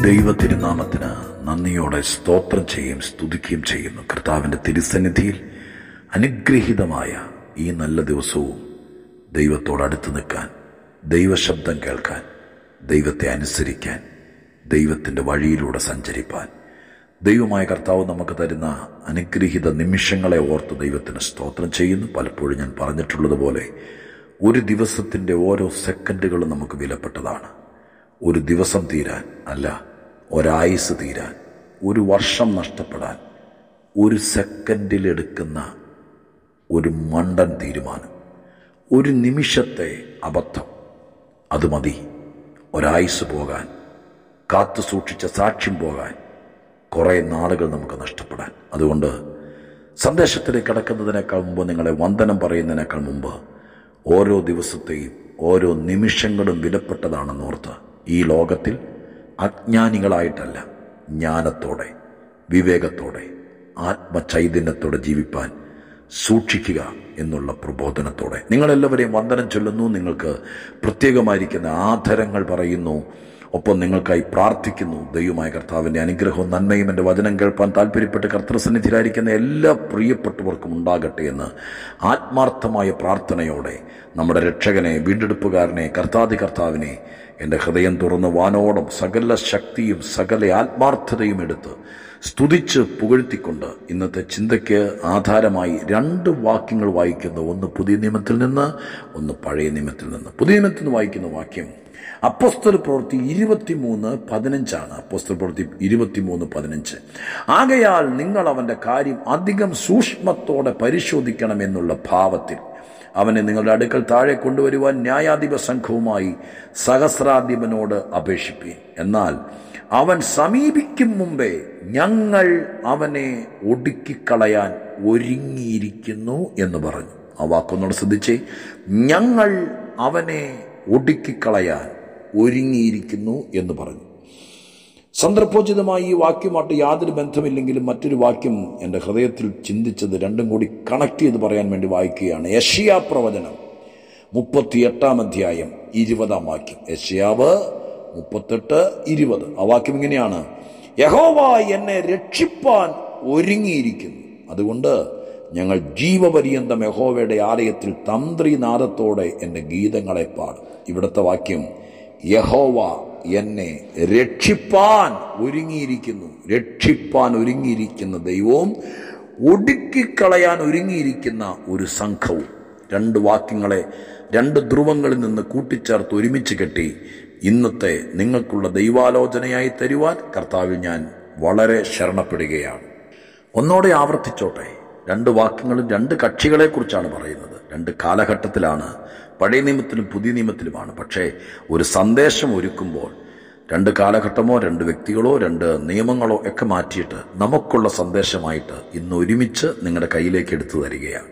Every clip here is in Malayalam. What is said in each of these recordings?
ദൈവ തിരുനാമത്തിന് നന്ദിയോടെ സ്തോത്രം ചെയ്യും സ്തുതിക്കുകയും ചെയ്യുന്നു കർത്താവിൻ്റെ തിരുസന്നിധിയിൽ അനുഗ്രഹീതമായ ഈ നല്ല ദിവസവും ദൈവത്തോട് അടുത്ത് നിൽക്കാൻ ദൈവശബ്ദം കേൾക്കാൻ ദൈവത്തെ അനുസരിക്കാൻ ദൈവത്തിൻ്റെ വഴിയിലൂടെ സഞ്ചരിപ്പാൻ ദൈവമായ കർത്താവ് നമുക്ക് തരുന്ന അനുഗ്രഹീത നിമിഷങ്ങളെ ഓർത്ത് ദൈവത്തിന് സ്തോത്രം ചെയ്യുന്നു പലപ്പോഴും ഞാൻ പറഞ്ഞിട്ടുള്ളതുപോലെ ഒരു ദിവസത്തിൻ്റെ ഓരോ സെക്കൻഡുകളും നമുക്ക് വിലപ്പെട്ടതാണ് ഒരു ദിവസം തീരാൻ അല്ല ഒരായുസ് തീരാൻ ഒരു വർഷം നഷ്ടപ്പെടാൻ ഒരു സെക്കൻഡിലെടുക്കുന്ന ഒരു മണ്ടൻ തീരുമാനം ഒരു നിമിഷത്തെ അബദ്ധം അത് മതി ഒരായുസ് പോകാൻ കാത്തു സൂക്ഷിച്ച സാക്ഷ്യം പോകാൻ കുറേ നാളുകൾ നമുക്ക് നഷ്ടപ്പെടാൻ അതുകൊണ്ട് സന്ദേശത്തിലേക്ക് കടക്കുന്നതിനേക്കാൾ മുമ്പ് നിങ്ങളെ വന്ദനം പറയുന്നതിനേക്കാൾ മുമ്പ് ഓരോ ദിവസത്തെയും ഓരോ നിമിഷങ്ങളും വിലപ്പെട്ടതാണെന്നോർത്ത് ഈ ലോകത്തിൽ അജ്ഞാനികളായിട്ടല്ല ജ്ഞാനത്തോടെ വിവേകത്തോടെ ആത്മചൈതന്യത്തോടെ ജീവിപ്പാൻ സൂക്ഷിക്കുക എന്നുള്ള പ്രബോധനത്തോടെ നിങ്ങളെല്ലാവരെയും വന്ദനം ചൊല്ലുന്നു നിങ്ങൾക്ക് പ്രത്യേകമായിരിക്കുന്ന ആദരങ്ങൾ പറയുന്നു ഒപ്പം നിങ്ങൾക്കായി പ്രാർത്ഥിക്കുന്നു ദൈവമായ കർത്താവിൻ്റെ അനുഗ്രഹവും നന്മയും എൻ്റെ വചനം കേൾപ്പാൻ താല്പര്യപ്പെട്ട് കർത്തൃസന്നിധിയിലായിരിക്കുന്ന എല്ലാ പ്രിയപ്പെട്ടവർക്കും ഉണ്ടാകട്ടെ എന്ന് ആത്മാർത്ഥമായ പ്രാർത്ഥനയോടെ നമ്മുടെ രക്ഷകനെ വീണ്ടെടുപ്പുകാരനെ കർത്താതി കർത്താവിനെ എൻ്റെ ഹൃദയം തുറന്ന് വാനോളം സകല ശക്തിയും സകല ആത്മാർത്ഥതയും എടുത്ത് സ്തുതിച്ച് പുകഴ്ത്തിക്കൊണ്ട് ഇന്നത്തെ ചിന്തയ്ക്ക് ആധാരമായി രണ്ട് വാക്യങ്ങൾ വായിക്കുന്നു ഒന്ന് പുതിയ നിയമത്തിൽ നിന്ന് ഒന്ന് പഴയ നിയമത്തിൽ നിന്ന് പുതിയ നിയമത്തിൽ നിന്ന് വായിക്കുന്ന വാക്യം അപ്പോസ്തല പ്രവൃത്തി ഇരുപത്തിമൂന്ന് പതിനഞ്ചാണ് അപ്പോസ്തല പ്രവൃത്തി ഇരുപത്തിമൂന്ന് പതിനഞ്ച് ആകയാൽ നിങ്ങൾ അവന്റെ കാര്യം അധികം സൂക്ഷ്മത്തോടെ പരിശോധിക്കണം എന്നുള്ള ഭാവത്തിൽ അവനെ നിങ്ങളുടെ അടുക്കൽ താഴെ കൊണ്ടുവരുവാൻ ന്യായാധിപ സംഘവുമായി സഹസ്രാധിപനോട് അപേക്ഷിപ്പീൻ എന്നാൽ അവൻ സമീപിക്കും മുമ്പേ ഞങ്ങൾ അവനെ ഒടുക്കിക്കളയാൻ ഒരുങ്ങിയിരിക്കുന്നു എന്ന് പറഞ്ഞു ആ വാക്കൊന്നോട് ശ്രദ്ധിച്ചേ ഞങ്ങൾ അവനെ ഒടുക്കിക്കളയാൻ ഒരുങ്ങിയിരിക്കുന്നു എന്ന് പറഞ്ഞു സന്ദർഭോചിതമായി ഈ വാക്യമായിട്ട് യാതൊരു ബന്ധമില്ലെങ്കിലും മറ്റൊരു വാക്യം എൻ്റെ ഹൃദയത്തിൽ ചിന്തിച്ചത് രണ്ടും കൂടി കണക്ട് ചെയ്ത് പറയാൻ വേണ്ടി വായിക്കുകയാണ് യഷിയാ പ്രവചനം മുപ്പത്തിയെട്ടാം അധ്യായം ഇരുപതാം വാക്യം യഷിയാവ് മുപ്പത്തെട്ട് ഇരുപത് ആ വാക്യം ഇങ്ങനെയാണ് യഹോവ എന്നെ രക്ഷിപ്പാൻ ഒരുങ്ങിയിരിക്കുന്നു അതുകൊണ്ട് ഞങ്ങൾ ജീവപര്യന്തം യഹോവയുടെ ആലയത്തിൽ തന്ത്രിനാദത്തോടെ എൻ്റെ ഗീതങ്ങളെ പാടും ഇവിടുത്തെ വാക്യം യഹോവ എന്നെ രക്ഷിപ്പാൻ ഒരുങ്ങിയിരിക്കുന്നു രക്ഷിപ്പാൻ ഒരുങ്ങിയിരിക്കുന്ന ദൈവവും ഒടുക്കിക്കളയാൻ ഒരുങ്ങിയിരിക്കുന്ന ഒരു സംഘവും രണ്ട് വാക്യങ്ങളെ രണ്ട് ധ്രുവങ്ങളിൽ നിന്ന് കൂട്ടിച്ചേർത്ത് ഒരുമിച്ച് കെട്ടി ഇന്നത്തെ നിങ്ങൾക്കുള്ള ദൈവാലോചനയായി തരുവാൻ കർത്താവിൽ ഞാൻ വളരെ ശരണപ്പെടുകയാണ് ഒന്നോടെ ആവർത്തിച്ചോട്ടെ രണ്ട് വാക്യങ്ങളും രണ്ട് കക്ഷികളെക്കുറിച്ചാണ് പറയുന്നത് രണ്ട് കാലഘട്ടത്തിലാണ് പഴയ നിയമത്തിലും പുതിയ നിയമത്തിലുമാണ് പക്ഷേ ഒരു സന്ദേശം ഒരുക്കുമ്പോൾ രണ്ട് കാലഘട്ടമോ രണ്ട് വ്യക്തികളോ രണ്ട് നിയമങ്ങളോ ഒക്കെ മാറ്റിയിട്ട് നമുക്കുള്ള സന്ദേശമായിട്ട് ഇന്ന് ഒരുമിച്ച് നിങ്ങളുടെ കയ്യിലേക്ക് എടുത്തു തരികയാണ്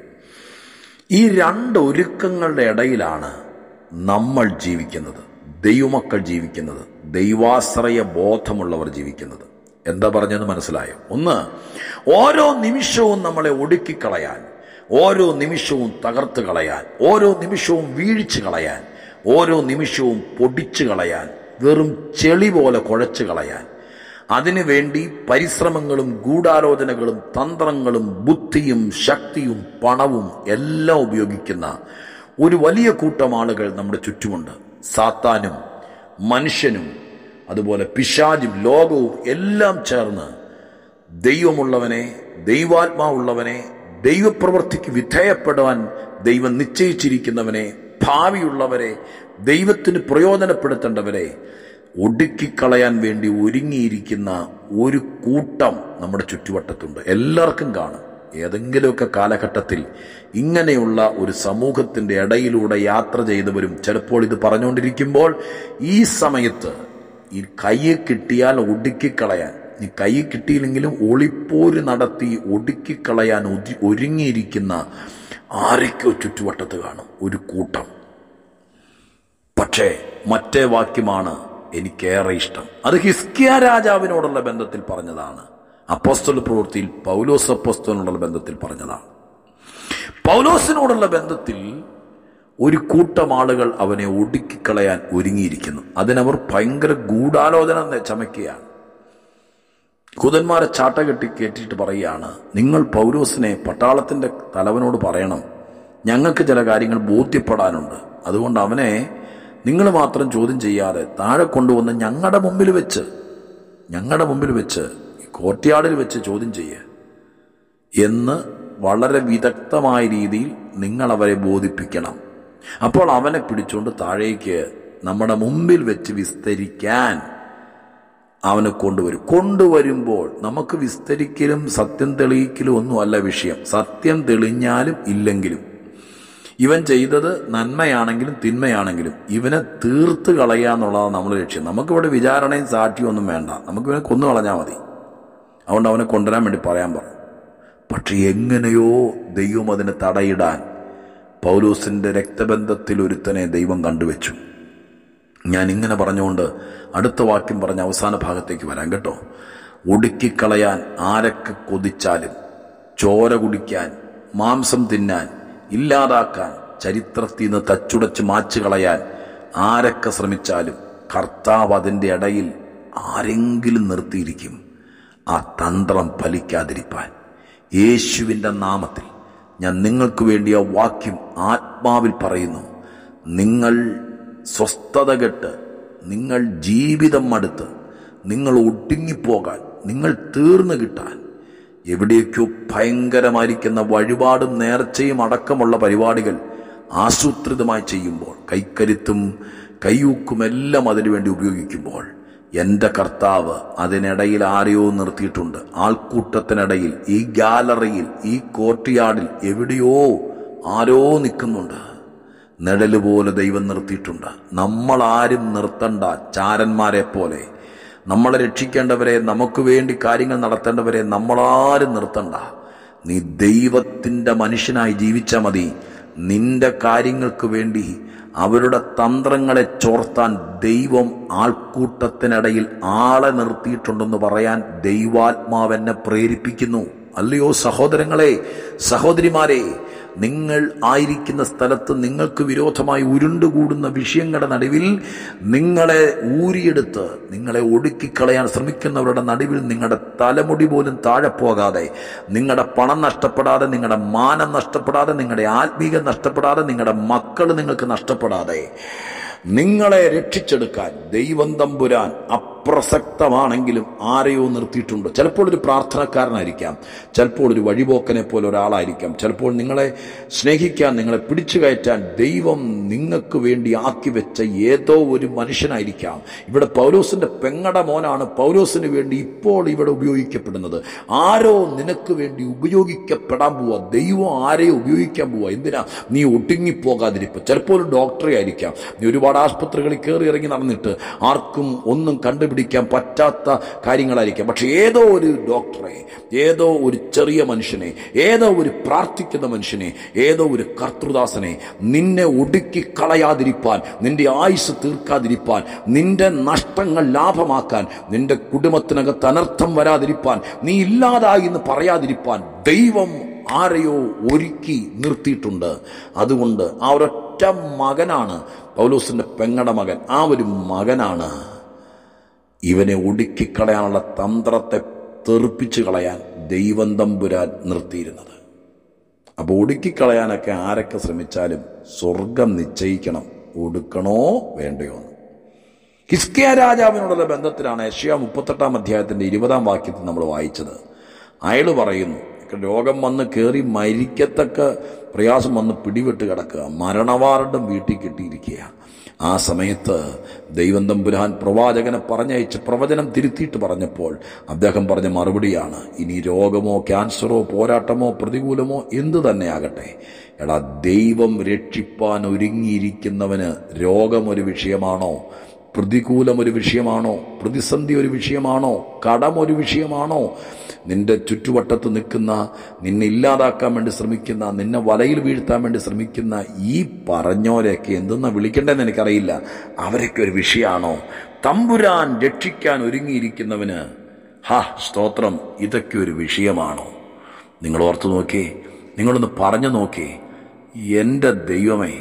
ഈ രണ്ട് ഒരുക്കങ്ങളുടെ ഇടയിലാണ് നമ്മൾ ജീവിക്കുന്നത് ദൈവമക്കൾ ജീവിക്കുന്നത് ദൈവാശ്രയ ബോധമുള്ളവർ ജീവിക്കുന്നത് എന്താ പറഞ്ഞതെന്ന് മനസ്സിലായോ ഒന്ന് ഓരോ നിമിഷവും നമ്മളെ ഒടുക്കിക്കളയാൻ ഓരോ നിമിഷവും തകർത്ത് കളയാൻ ഓരോ നിമിഷവും വീഴ്ച കളയാൻ ഓരോ നിമിഷവും പൊടിച്ചു കളയാൻ വെറും ചെളി പോലെ കുഴച്ചു കളയാൻ അതിനുവേണ്ടി പരിശ്രമങ്ങളും ഗൂഢാലോചനകളും തന്ത്രങ്ങളും ബുദ്ധിയും ശക്തിയും പണവും എല്ലാം ഉപയോഗിക്കുന്ന ഒരു വലിയ കൂട്ടം ആളുകൾ നമ്മുടെ ചുറ്റുമുണ്ട് സാത്താനും മനുഷ്യനും അതുപോലെ പിശാചും ലോകവും എല്ലാം ചേർന്ന് ദൈവമുള്ളവനെ ദൈവാത്മാവുള്ളവനെ ദൈവപ്രവൃത്തിക്ക് വിധേയപ്പെടുവാൻ ദൈവം നിശ്ചയിച്ചിരിക്കുന്നവനെ ഭാവിയുള്ളവരെ ദൈവത്തിന് പ്രയോജനപ്പെടുത്തേണ്ടവരെ ഒടുക്കിക്കളയാൻ വേണ്ടി ഒരുങ്ങിയിരിക്കുന്ന ഒരു കൂട്ടം നമ്മുടെ ചുറ്റുവട്ടത്തുണ്ട് എല്ലാവർക്കും കാണും ഏതെങ്കിലുമൊക്കെ കാലഘട്ടത്തിൽ ഇങ്ങനെയുള്ള ഒരു സമൂഹത്തിന്റെ ഇടയിലൂടെ യാത്ര ചെയ്തവരും ചിലപ്പോൾ ഇത് പറഞ്ഞുകൊണ്ടിരിക്കുമ്പോൾ ഈ സമയത്ത് ഈ കൈ കിട്ടിയാൽ ഒടുക്കിക്കളയാൻ നീ കൈ കിട്ടിയില്ലെങ്കിലും ഒളിപ്പോര് നടത്തി ഒടുക്കിക്കളയാൻ ഒതി- ഒരുങ്ങിയിരിക്കുന്ന ആരൊക്കെയോ ചുറ്റുവട്ടത്ത് കാണും ഒരു കൂട്ടം പക്ഷേ മറ്റേ വാക്യമാണ് എനിക്കേറെ ഇഷ്ടം അത് ഹിസ്കിയ രാജാവിനോടുള്ള ബന്ധത്തിൽ പറഞ്ഞതാണ് അപ്പോസ്തല പ്രവൃത്തിയിൽ പൗലോസ് അപ്പോസ്തലിനോടുള്ള ബന്ധത്തിൽ പറഞ്ഞതാണ് പൗലോസിനോടുള്ള ബന്ധത്തിൽ ഒരു കൂട്ടം ആളുകൾ അവനെ ഒടുക്കിക്കളയാൻ ഒരുങ്ങിയിരിക്കുന്നു അതിനവർ ഭയങ്കര ഗൂഢാലോചന ചമയ്ക്കുകയാണ് യഹൂദന്മാരെ ചാട്ട കെട്ടി കയറ്റിയിട്ട് പറയുകയാണ് നിങ്ങൾ പൗരോസിനെ പട്ടാളത്തിന്റെ തലവനോട് പറയണം ഞങ്ങൾക്ക് ചില കാര്യങ്ങൾ ബോധ്യപ്പെടാനുണ്ട് അതുകൊണ്ട് അവനെ നിങ്ങൾ മാത്രം ചോദ്യം ചെയ്യാതെ താഴെ കൊണ്ടുവന്ന് ഞങ്ങളുടെ മുമ്പിൽ വെച്ച് ഞങ്ങളുടെ മുമ്പിൽ വെച്ച് ഈ കോർട്ട്യാർഡിൽ വെച്ച് ചോദ്യം ചെയ്യുക എന്ന് വളരെ വിദഗ്ധമായ രീതിയിൽ നിങ്ങൾ അവരെ ബോധിപ്പിക്കണം അപ്പോൾ അവനെ പിടിച്ചുകൊണ്ട് താഴേക്ക് നമ്മുടെ മുമ്പിൽ വെച്ച് വിസ്തരിക്കാൻ അവനെ കൊണ്ടുവരും കൊണ്ടുവരുമ്പോൾ നമുക്ക് വിസ്തരിക്കലും സത്യം തെളിയിക്കലും ഒന്നും അല്ല വിഷയം സത്യം തെളിഞ്ഞാലും ഇല്ലെങ്കിലും ഇവൻ ചെയ്തത് നന്മയാണെങ്കിലും തിന്മയാണെങ്കിലും ഇവനെ തീർത്ത് കളയുക എന്നുള്ളതാണ് നമ്മൾ ലക്ഷ്യം നമുക്കിവിടെ വിചാരണയും സാക്ഷിയും ഒന്നും വേണ്ട നമുക്ക് ഇവനെ കൊന്നു കളഞ്ഞാൽ മതി അതുകൊണ്ട് അവനെ കൊണ്ടുവരാൻ വേണ്ടി പറയാൻ പറഞ്ഞു പക്ഷെ എങ്ങനെയോ ദൈവം അതിനെ തടയിടാൻ പൗലൂസിന്റെ രക്തബന്ധത്തിൽ ഒരുത്തനെ ദൈവം കണ്ടുവച്ചു ഞാൻ ഇങ്ങനെ പറഞ്ഞുകൊണ്ട് അടുത്ത വാക്യം പറഞ്ഞ അവസാന ഭാഗത്തേക്ക് വരാം കേട്ടോ ഒടുക്കിക്കളയാൻ ആരൊക്കെ കൊതിച്ചാലും ചോര കുടിക്കാൻ മാംസം തിന്നാൻ ഇല്ലാതാക്കാൻ ചരിത്രത്തിൽ നിന്ന് തച്ചുടച്ച് മാച്ചു കളയാൻ ആരൊക്കെ ശ്രമിച്ചാലും കർത്താവ് അതിൻ്റെ ഇടയിൽ ആരെങ്കിലും നിർത്തിയിരിക്കും ആ തന്ത്രം ഫലിക്കാതിരിപ്പാൻ യേശുവിൻ്റെ നാമത്തിൽ ഞാൻ നിങ്ങൾക്ക് വേണ്ടി ആ വാക്യം ആത്മാവിൽ പറയുന്നു നിങ്ങൾ സ്വസ്ഥത കെട്ട് നിങ്ങൾ ജീവിതം മടുത്ത് നിങ്ങൾ ഒടുങ്ങിപ്പോകാൻ നിങ്ങൾ തീർന്നു കിട്ടാൻ എവിടെയൊക്കെയോ ഭയങ്കരമായിരിക്കുന്ന വഴിപാടും നേർച്ചയും അടക്കമുള്ള പരിപാടികൾ ആസൂത്രിതമായി ചെയ്യുമ്പോൾ കൈക്കരുത്തും കൈയൂക്കുമെല്ലാം അതിനുവേണ്ടി ഉപയോഗിക്കുമ്പോൾ എൻ്റെ കർത്താവ് അതിനിടയിൽ ആരെയോ നിർത്തിയിട്ടുണ്ട് ആൾക്കൂട്ടത്തിനിടയിൽ ഈ ഗാലറിയിൽ ഈ കോർട്ട്യാർഡിൽ എവിടെയോ ആരോ നിൽക്കുന്നുണ്ട് നിഴല് പോലെ ദൈവം നിർത്തിയിട്ടുണ്ട് നമ്മൾ ആരും നിർത്തണ്ട ചാരന്മാരെ പോലെ നമ്മളെ രക്ഷിക്കേണ്ടവരെ നമുക്ക് വേണ്ടി കാര്യങ്ങൾ നടത്തേണ്ടവരെ നമ്മളാരും നിർത്തണ്ട നീ ദൈവത്തിൻ്റെ മനുഷ്യനായി ജീവിച്ചാൽ മതി നിന്റെ കാര്യങ്ങൾക്ക് വേണ്ടി അവരുടെ തന്ത്രങ്ങളെ ചോർത്താൻ ദൈവം ആൾക്കൂട്ടത്തിനിടയിൽ ആളെ നിർത്തിയിട്ടുണ്ടെന്ന് പറയാൻ ദൈവാത്മാവെന്നെ പ്രേരിപ്പിക്കുന്നു അല്ലയോ സഹോദരങ്ങളെ സഹോദരിമാരെ നിങ്ങൾ ആയിരിക്കുന്ന സ്ഥലത്ത് നിങ്ങൾക്ക് വിരോധമായി ഉരുണ്ടുകൂടുന്ന വിഷയങ്ങളുടെ നടുവിൽ നിങ്ങളെ ഊരിയെടുത്ത് നിങ്ങളെ ഒടുക്കിക്കളയാൻ ശ്രമിക്കുന്നവരുടെ നടുവിൽ നിങ്ങളുടെ തലമുടി പോലും താഴെ പോകാതെ നിങ്ങളുടെ പണം നഷ്ടപ്പെടാതെ നിങ്ങളുടെ മാനം നഷ്ടപ്പെടാതെ നിങ്ങളുടെ ആത്മീകം നഷ്ടപ്പെടാതെ നിങ്ങളുടെ മക്കൾ നിങ്ങൾക്ക് നഷ്ടപ്പെടാതെ നിങ്ങളെ രക്ഷിച്ചെടുക്കാൻ ദൈവം തമ്പുരാൻ അപ്രസക്തമാണെങ്കിലും ആരെയോ നിർത്തിയിട്ടുണ്ട് ചിലപ്പോൾ ഒരു പ്രാർത്ഥനക്കാരനായിരിക്കാം ചിലപ്പോൾ ഒരു വഴിപോക്കനെ പോലെ ഒരാളായിരിക്കാം ചിലപ്പോൾ നിങ്ങളെ സ്നേഹിക്കാൻ നിങ്ങളെ പിടിച്ചു കയറ്റാൻ ദൈവം നിങ്ങൾക്ക് വേണ്ടി ആക്കി വെച്ച ഏതോ ഒരു മനുഷ്യനായിരിക്കാം ഇവിടെ പൗലോസിന്റെ പെങ്ങട മോനാണ് പൗലോസിന് വേണ്ടി ഇപ്പോൾ ഇവിടെ ഉപയോഗിക്കപ്പെടുന്നത് ആരോ നിനക്ക് വേണ്ടി ഉപയോഗിക്കപ്പെടാൻ പോവാ ദൈവം ആരെയോ ഉപയോഗിക്കാൻ പോവാ എന്തിനാ നീ ഒടുങ്ങിപ്പോകാതിരിപ്പ് ചിലപ്പോൾ ഒരു ഡോക്ടറെ ആയിരിക്കാം നീ ഒരുപാട് ആസ്പത്രികളിൽ കയറി ഇറങ്ങി നടന്നിട്ട് ആർക്കും ഒന്നും കണ്ടുപിടിക്കാൻ പറ്റാത്ത കാര്യങ്ങളായിരിക്കാം പക്ഷെ ഏതോ ഒരു ഡോക്ടറെ ഏതോ ഒരു ചെറിയ മനുഷ്യനെ ഏതോ ഒരു പ്രാർത്ഥിക്കുന്ന മനുഷ്യനെ ഏതോ ഒരു കർത്തൃദാസനെ നിന്നെ ഒടുക്കി കളയാതിരിപ്പാൻ നിന്റെ ആയുസ് തീർക്കാതിരിപ്പാൻ നിന്റെ നഷ്ടങ്ങൾ ലാഭമാക്കാൻ നിന്റെ കുടുംബത്തിനകത്ത് അനർത്ഥം വരാതിരിപ്പാൻ നീ ഇല്ലാതായി എന്ന് പറയാതിരിപ്പാൻ ദൈവം ആരെയോ ഒരുക്കി നിർത്തിയിട്ടുണ്ട് അതുകൊണ്ട് ആ ഒരൊറ്റ മകനാണ് പൗലോസിന്റെ പെങ്ങട മകൻ ആ ഒരു മകനാണ് ഇവനെ ഒടുക്കിക്കളയാനുള്ള തന്ത്രത്തെ തെറിപ്പിച്ചു കളയാൻ ദൈവം തമ്പുരാൻ നിർത്തിയിരുന്നത് അപ്പോൾ ഒടുക്കിക്കളയാനൊക്കെ ആരൊക്കെ ശ്രമിച്ചാലും സ്വർഗം നിശ്ചയിക്കണം ഒടുക്കണോ വേണ്ടയോ എന്ന് ഹിസ്കിയ രാജാവിനോടുള്ള ബന്ധത്തിലാണ് ഏഷ്യ മുപ്പത്തെട്ടാം അധ്യായത്തിന്റെ ഇരുപതാം വാക്യത്തിൽ നമ്മൾ വായിച്ചത് അയാൾ പറയുന്നു രോഗം വന്ന് കയറി മരിക്കത്തക്ക പ്രയാസം വന്ന് പിടിവിട്ട് കിടക്കുക മരണവാർഡും വീട്ടിൽ കിട്ടിയിരിക്കുക ആ സമയത്ത് ദൈവം തമ്പുരാൻ പ്രവാചകനെ പറഞ്ഞയച്ച് പ്രവചനം തിരുത്തിയിട്ട് പറഞ്ഞപ്പോൾ അദ്ദേഹം പറഞ്ഞ മറുപടിയാണ് ഇനി രോഗമോ ക്യാൻസറോ പോരാട്ടമോ പ്രതികൂലമോ എന്തു തന്നെയാകട്ടെ എടാ ദൈവം രക്ഷിപ്പാൻ ഒരുങ്ങിയിരിക്കുന്നവന് രോഗമൊരു വിഷയമാണോ പ്രതികൂലം ഒരു വിഷയമാണോ പ്രതിസന്ധി ഒരു വിഷയമാണോ കടം ഒരു വിഷയമാണോ നിന്റെ ചുറ്റുവട്ടത്ത് നിൽക്കുന്ന നിന്നെ ഇല്ലാതാക്കാൻ വേണ്ടി ശ്രമിക്കുന്ന നിന്നെ വലയിൽ വീഴ്ത്താൻ വേണ്ടി ശ്രമിക്കുന്ന ഈ പറഞ്ഞോരെയൊക്കെ എന്തെന്നാ വിളിക്കേണ്ടതെന്ന് എനിക്കറിയില്ല അവരൊക്കെ ഒരു വിഷയമാണോ തമ്പുരാൻ രക്ഷിക്കാൻ ഒരുങ്ങിയിരിക്കുന്നവന് ഹാ സ്തോത്രം ഇതൊക്കെ ഒരു വിഷയമാണോ നിങ്ങൾ ഓർത്തു നോക്കിയേ നിങ്ങളൊന്ന് പറഞ്ഞു നോക്കിയേ എൻ്റെ ദൈവമേ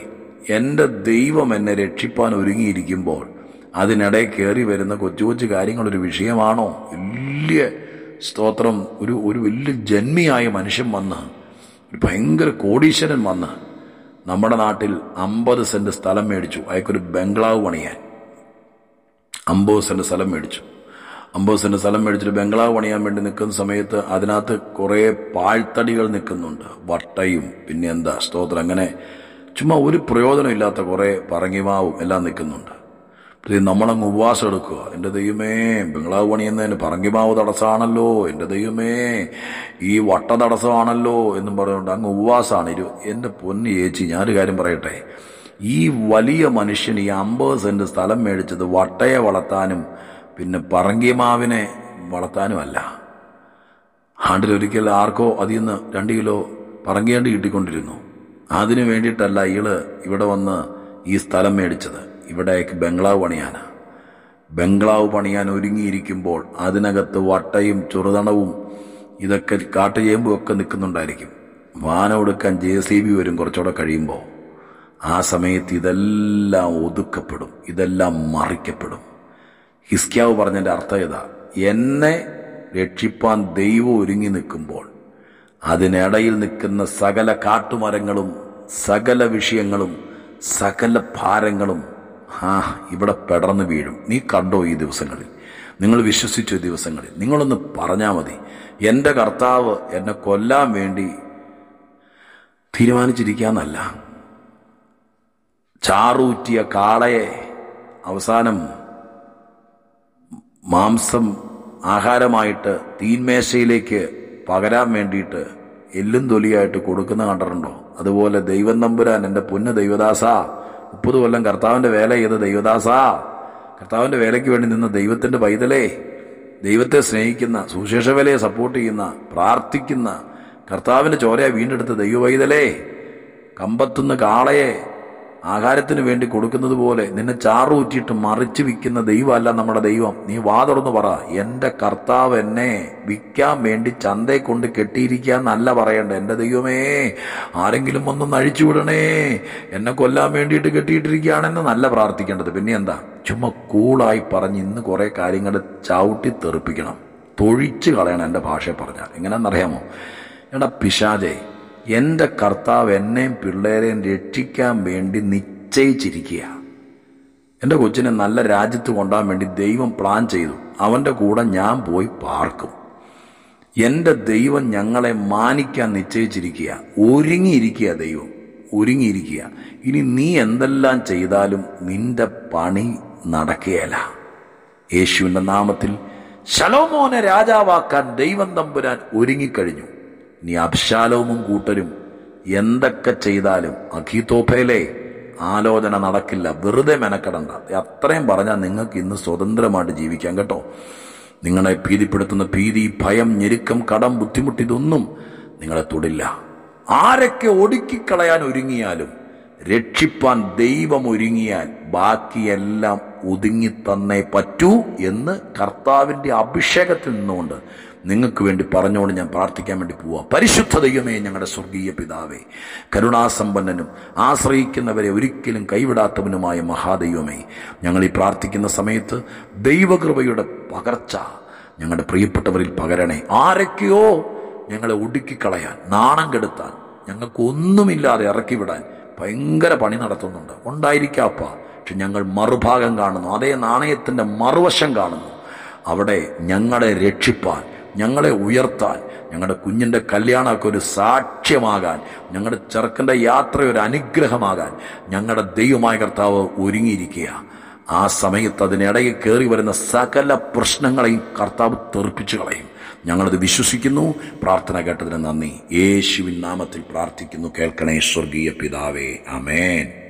എൻ്റെ ദൈവം എന്നെ രക്ഷിപ്പാൻ ഒരുങ്ങിയിരിക്കുമ്പോൾ അതിനിടെ കയറി വരുന്ന കൊച്ചു കൊച്ചു കാര്യങ്ങളൊരു വിഷയമാണോ വലിയ സ്തോത്രം ഒരു ഒരു വലിയ ജന്മിയായ മനുഷ്യൻ വന്ന് ഒരു ഭയങ്കര കോടീശ്വരൻ വന്ന് നമ്മുടെ നാട്ടിൽ അമ്പത് സെന്റ് സ്ഥലം മേടിച്ചു അയാൾക്കൊരു ബംഗ്ലാവ് പണിയാൻ അമ്പത് സെന്റ് സ്ഥലം മേടിച്ചു അമ്പത് സെന്റ് സ്ഥലം മേടിച്ചിട്ട് ബംഗ്ലാവ് പണിയാൻ വേണ്ടി നിൽക്കുന്ന സമയത്ത് അതിനകത്ത് കുറേ പാഴ്ത്തടികൾ നിൽക്കുന്നുണ്ട് വട്ടയും പിന്നെ എന്താ സ്തോത്രം അങ്ങനെ ചുമ്മാ ഒരു പ്രയോജനമില്ലാത്ത കുറേ പറങ്ങിമാവും എല്ലാം നിൽക്കുന്നുണ്ട് ഇത് നമ്മളങ്ങ് ഉപവാസം എടുക്കുക എൻ്റെ ദൈവമേ ബംഗ്ലാവ് പണിയുന്നതിന് പറങ്കിമാവ് തടസ്സമാണല്ലോ എൻ്റെ ദൈവമേ ഈ വട്ട തടസ്സമാണല്ലോ എന്നും പറഞ്ഞുകൊണ്ട് അങ്ങ് ഉപവാസമാണ് ഇരു എൻ്റെ പൊന്ന് ചേച്ചി ഞാനൊരു കാര്യം പറയട്ടെ ഈ വലിയ മനുഷ്യൻ ഈ അമ്പത് സെന്റ് സ്ഥലം മേടിച്ചത് വട്ടയെ വളർത്താനും പിന്നെ പറങ്കിമാവിനെ വളർത്താനുമല്ല ആണ്ടിലൊരിക്കൽ ആർക്കോ അതിൽ നിന്ന് രണ്ട് കിലോ പറങ്കിയാണ്ട് കിട്ടിക്കൊണ്ടിരുന്നു അതിനു വേണ്ടിയിട്ടല്ല ഇയാള് ഇവിടെ വന്ന് ഈ സ്ഥലം മേടിച്ചത് ഇവിടേക്ക് ബംഗ്ലാവ് പണിയാനാ ബംഗ്ലാവ് പണിയാൻ ഒരുങ്ങിയിരിക്കുമ്പോൾ അതിനകത്ത് വട്ടയും ചെറുതണവും ഇതൊക്കെ കാട്ടുചേമ്പും ഒക്കെ നിൽക്കുന്നുണ്ടായിരിക്കും വാനം എടുക്കാൻ ജെ സി ബി വരും കുറച്ചുകൂടെ കഴിയുമ്പോൾ ആ സമയത്ത് ഇതെല്ലാം ഒതുക്കപ്പെടും ഇതെല്ലാം മറിക്കപ്പെടും ഹിസ്ക്യാവ് പറഞ്ഞതിൻ്റെ അർത്ഥം ഇതാ എന്നെ രക്ഷിപ്പാൻ ദൈവം ഒരുങ്ങി നിൽക്കുമ്പോൾ അതിനിടയിൽ നിൽക്കുന്ന സകല കാട്ടുമരങ്ങളും സകല വിഷയങ്ങളും സകല ഭാരങ്ങളും ആ ഇവിടെ പെടർന്ന് വീഴും നീ കണ്ടോ ഈ ദിവസങ്ങളിൽ നിങ്ങൾ വിശ്വസിച്ചു ഈ ദിവസങ്ങളിൽ നിങ്ങളൊന്ന് പറഞ്ഞാൽ മതി എൻ്റെ കർത്താവ് എന്നെ കൊല്ലാൻ വേണ്ടി തീരുമാനിച്ചിരിക്കാന്നല്ല ചാറൂറ്റിയ കാളയെ അവസാനം മാംസം ആഹാരമായിട്ട് തീന്മേശയിലേക്ക് പകരാൻ വേണ്ടിയിട്ട് എല്ലും തൊലിയായിട്ട് കൊടുക്കുന്ന കണ്ടിട്ടുണ്ടോ അതുപോലെ ദൈവം നമ്പുരാൻ എൻ്റെ പൊന്ന് ദൈവദാസ മുപ്പത് കൊല്ലം കർത്താവിൻ്റെ വേല ചെയ്ത ദൈവദാസ കർത്താവിൻ്റെ വേലയ്ക്ക് വേണ്ടി നിന്ന ദൈവത്തിൻ്റെ പൈതലേ ദൈവത്തെ സ്നേഹിക്കുന്ന സുശേഷ വേലയെ സപ്പോർട്ട് ചെയ്യുന്ന പ്രാർത്ഥിക്കുന്ന കർത്താവിൻ്റെ ചോരയെ വീണ്ടെടുത്ത ദൈവ പൈതലേ കമ്പത്തുന്ന കാളയെ ആഹാരത്തിന് വേണ്ടി കൊടുക്കുന്നത് പോലെ നിന്നെ ചാറൂറ്റിയിട്ട് മറിച്ച് വിൽക്കുന്ന ദൈവമല്ല നമ്മുടെ ദൈവം നീ വാതുറന്ന് പറ എൻ്റെ കർത്താവ് എന്നെ വിൽക്കാൻ വേണ്ടി ചന്തയെ കൊണ്ട് കെട്ടിയിരിക്കാന്നല്ല പറയണ്ട എൻ്റെ ദൈവമേ ആരെങ്കിലും ഒന്നൊന്ന് അഴിച്ചുവിടണേ എന്നെ കൊല്ലാൻ വേണ്ടിയിട്ട് കെട്ടിയിട്ടിരിക്കുകയാണെന്ന് നല്ല പ്രാർത്ഥിക്കേണ്ടത് പിന്നെ എന്താ ചുമ്മാ കൂളായി പറഞ്ഞ് ഇന്ന് കുറേ കാര്യങ്ങൾ ചവിട്ടി തെറിപ്പിക്കണം തൊഴിച്ച് കളയണം എൻ്റെ ഭാഷയെ പറഞ്ഞാൽ എങ്ങനെയാണെന്നറിയാമോ എടാ പിശാജെ എൻ്റെ കർത്താവ് എന്നെയും പിള്ളേരെയും രക്ഷിക്കാൻ വേണ്ടി നിശ്ചയിച്ചിരിക്കുക എൻ്റെ കൊച്ചിനെ നല്ല രാജ്യത്ത് കൊണ്ടുപോകാൻ വേണ്ടി ദൈവം പ്ലാൻ ചെയ്തു അവൻ്റെ കൂടെ ഞാൻ പോയി പാർക്കും എൻ്റെ ദൈവം ഞങ്ങളെ മാനിക്കാൻ നിശ്ചയിച്ചിരിക്കുക ഒരുങ്ങിയിരിക്കുക ദൈവം ഒരുങ്ങിയിരിക്കുക ഇനി നീ എന്തെല്ലാം ചെയ്താലും നിന്റെ പണി നടക്കുകയല്ല യേശുവിൻ്റെ നാമത്തിൽ ശലോമോനെ രാജാവാക്കാൻ ദൈവം തമ്പുരാൻ ഒരുങ്ങിക്കഴിഞ്ഞു ഇനി അബ്ശാലോമും കൂട്ടരും എന്തൊക്കെ ചെയ്താലും അഖീതോഫയിലെ ആലോചന നടക്കില്ല വെറുതെ മെനക്കെടണ്ട അത്രയും പറഞ്ഞാൽ നിങ്ങൾക്ക് ഇന്ന് സ്വതന്ത്രമായിട്ട് ജീവിക്കാം കേട്ടോ നിങ്ങളെ ഭീതിപ്പെടുത്തുന്ന ഭീതി ഭയം ഞെരുക്കം കടം ബുദ്ധിമുട്ട് ഇതൊന്നും നിങ്ങളെ തൊടില്ല ആരൊക്കെ ഒടുക്കിക്കളയാൻ ഒരുങ്ങിയാലും രക്ഷിപ്പാൻ ദൈവം ഒരുങ്ങിയാൽ ബാക്കിയെല്ലാം ഒതുങ്ങി തന്നേ പറ്റൂ എന്ന് കർത്താവിൻ്റെ അഭിഷേകത്തിൽ നിന്നുകൊണ്ട് നിങ്ങൾക്ക് വേണ്ടി പറഞ്ഞുകൊണ്ട് ഞാൻ പ്രാർത്ഥിക്കാൻ വേണ്ടി പോവാം പരിശുദ്ധ ദൈവമേ ഞങ്ങളുടെ സ്വർഗീയ പിതാവേ കരുണാസമ്പന്നനും ആശ്രയിക്കുന്നവരെ ഒരിക്കലും കൈവിടാത്തവനുമായ മഹാദൈവമേ ഞങ്ങൾ ഈ പ്രാർത്ഥിക്കുന്ന സമയത്ത് ദൈവകൃപയുടെ പകർച്ച ഞങ്ങളുടെ പ്രിയപ്പെട്ടവരിൽ പകരണേ ആരൊക്കെയോ ഞങ്ങളെ ഒടുക്കിക്കളയാൻ നാണം കെടുത്താൻ ഞങ്ങൾക്കൊന്നുമില്ലാതെ ഇറക്കി വിടാൻ ഭയങ്കര പണി നടത്തുന്നുണ്ട് ഉണ്ടായിരിക്കാപ്പ പക്ഷെ ഞങ്ങൾ മറുഭാഗം കാണുന്നു അതേ നാണയത്തിൻ്റെ മറുവശം കാണുന്നു അവിടെ ഞങ്ങളെ രക്ഷിപ്പാൻ ഞങ്ങളെ ഉയർത്താൻ ഞങ്ങളുടെ കുഞ്ഞിൻ്റെ കല്യാണമൊക്കെ ഒരു സാക്ഷ്യമാകാൻ ഞങ്ങളുടെ ചെറുക്കൻ്റെ യാത്ര ഒരു അനുഗ്രഹമാകാൻ ഞങ്ങളുടെ ദൈവമായ കർത്താവ് ഒരുങ്ങിയിരിക്കുക ആ സമയത്ത് അതിനിടയിൽ കയറി വരുന്ന സകല പ്രശ്നങ്ങളെയും കർത്താവ് തെറിപ്പിച്ചു കളയും ഞങ്ങളത് വിശ്വസിക്കുന്നു പ്രാർത്ഥന കേട്ടതിന് നന്ദി യേശുവിൻ നാമത്തിൽ പ്രാർത്ഥിക്കുന്നു കേൾക്കണേ സ്വർഗീയ പിതാവേ അമേൻ